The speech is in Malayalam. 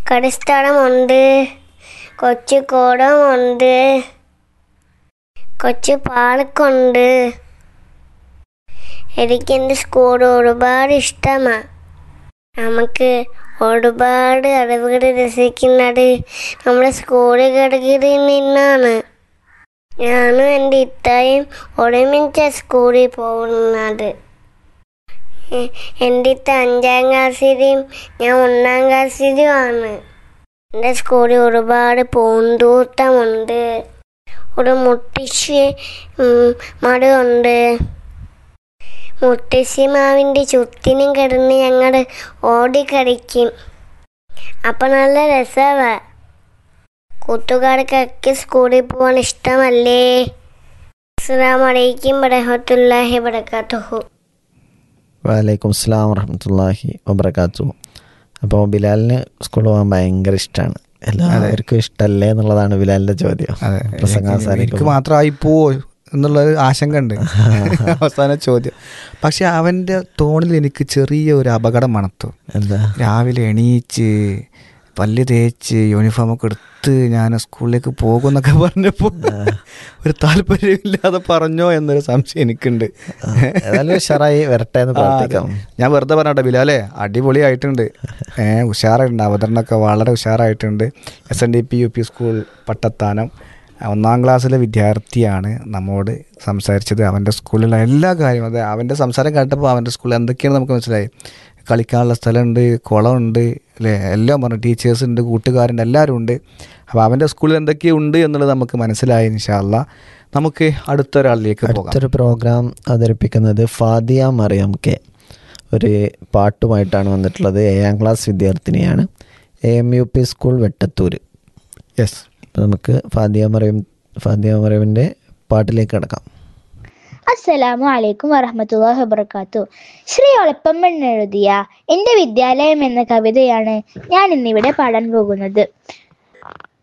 കളിസ്ഥലമുണ്ട് കൊച്ചു കുടമുണ്ട് കൊച്ചു പാർക്കുണ്ട് എനിക്ക് എൻ്റെ സ്കൂൾ ഒരുപാട് ഇഷ്ടമാണ് നമുക്ക് ഒരുപാട് അറിവുകൾ രസിക്കുന്നത് നമ്മുടെ സ്കൂളിൽ കിടക്കിൽ നിന്നാണ് ഞാനും എൻ്റെ ഇത്തായും ഒരുമിച്ച സ്കൂളിൽ പോകുന്നത് എ- എൻ്റെ ഇത്ത അഞ്ചാം ക്ലാസ്സിലും ഞാൻ ഒന്നാം ക്ലാസ്സിലുമാണ് എൻ്റെ സ്കൂളിൽ ഒരുപാട് പൂന്തോട്ടമുണ്ട് ഒരു മുത്തശ്ശി ഉം, മരമുണ്ട് മുത്തശ്ശി മാവിൻ്റെ ചുറ്റിനും കിടന്ന് ഞങ്ങൾ ഓടിക്കളിക്കും അപ്പം നല്ല രസമാണ് കൂട്ടുകാർക്കൊക്കെ സ്കൂളിൽ പോകാൻ ഇഷ്ടമല്ലേ അസ്സാം വലൈക്കും വറഹമത്തുല്ലാഹി വബർക്കാത്തുഹു വലൈക്കും സ്ലാം വറഹമത്തല്ലാഹി വബർക്കാത്തു അപ്പോൾ ബിലാലിന് സ്കൂളിൽ പോകാൻ ഭയങ്കര ഇഷ്ടമാണ് എല്ലാവർക്കും ഇഷ്ടമല്ലേ എന്നുള്ളതാണ് ബിലാലിൻ്റെ ചോദ്യം അതെ പ്രസംഗാവസാനിക്കും എനിക്ക് മാത്രമായി പോവോ എന്നുള്ളൊരു ആശങ്ക ഉണ്ട് അവസാന ചോദ്യം പക്ഷെ അവൻ്റെ തോണിൽ എനിക്ക് ചെറിയ ഒരു അപകടം മണത്തു എന്താ രാവിലെ എണീച്ച് പല്ല് തേച്ച് യൂണിഫോമൊക്കെ എടുത്ത് ഞാൻ സ്കൂളിലേക്ക് പോകുമെന്നൊക്കെ പറഞ്ഞപ്പോൾ ഒരു താല്പര്യമില്ലാതെ പറഞ്ഞോ എന്നൊരു സംശയം എനിക്കുണ്ട് ഏതായാലും ഉഷാറായി വരട്ടെ എന്ന് ആ, അതെ. പ്രാർത്ഥിക്കാം ഞാൻ വെറുതെ പറഞ്ഞോട്ടെ ബിലാലെ അടിപൊളിയായിട്ടുണ്ട് ഏഹ് ഉഷാറായിട്ടുണ്ട് അവതരണമൊക്കെ വളരെ ഉഷാറായിട്ടുണ്ട് S N D P U P school Pattathanam ഒന്നാം ക്ലാസ്സിലെ വിദ്യാർത്ഥിയാണ് നമ്മോട് സംസാരിച്ചത് അവൻ്റെ സ്കൂളിലുള്ള എല്ലാ കാര്യവും അതെ അവൻ്റെ സംസാരം കേട്ടപ്പോൾ അവൻ്റെ സ്കൂളിൽ എന്തൊക്കെയാണ് നമുക്ക് മനസ്സിലായി കളിക്കാനുള്ള സ്ഥലമുണ്ട് കുളമുണ്ട് അല്ലേ എല്ലാം പറഞ്ഞു ടീച്ചേഴ്സ് ഉണ്ട് കൂട്ടുകാരുണ്ട് എല്ലാവരും ഉണ്ട് അപ്പോൾ അവൻ്റെ സ്കൂളിൽ എന്തൊക്കെയുണ്ട് എന്നുള്ളത് നമുക്ക് മനസ്സിലായി ഇൻഷാല്ല നമുക്ക് അടുത്തൊരാളിലേക്ക് പോകാം അടുത്തൊരു പ്രോഗ്രാം അവതരിപ്പിക്കുന്നത് ഫാദിയ മറിയം കെ ഒരു പാട്ടുമായിട്ടാണ് വന്നിട്ടുള്ളത് ഏഴാം ക്ലാസ് വിദ്യാർത്ഥിനിയാണ് A M U P school Vettathur yes അപ്പോൾ നമുക്ക് ഫാദിയ മറിയം ഫാദിയ മറിയമിൻ്റെ പാട്ടിലേക്ക് കിടക്കാം അസ്സലാമു അലൈക്കും വറഹമത്തല്ലാഹി വബർക്കാത്തു ശ്രീ ഒളപ്പമ്മൻ എഴുതിയ എൻ്റെ വിദ്യാലയം എന്ന കവിതയാണ് ഞാൻ ഇന്നിവിടെ പാടാൻ പോകുന്നത്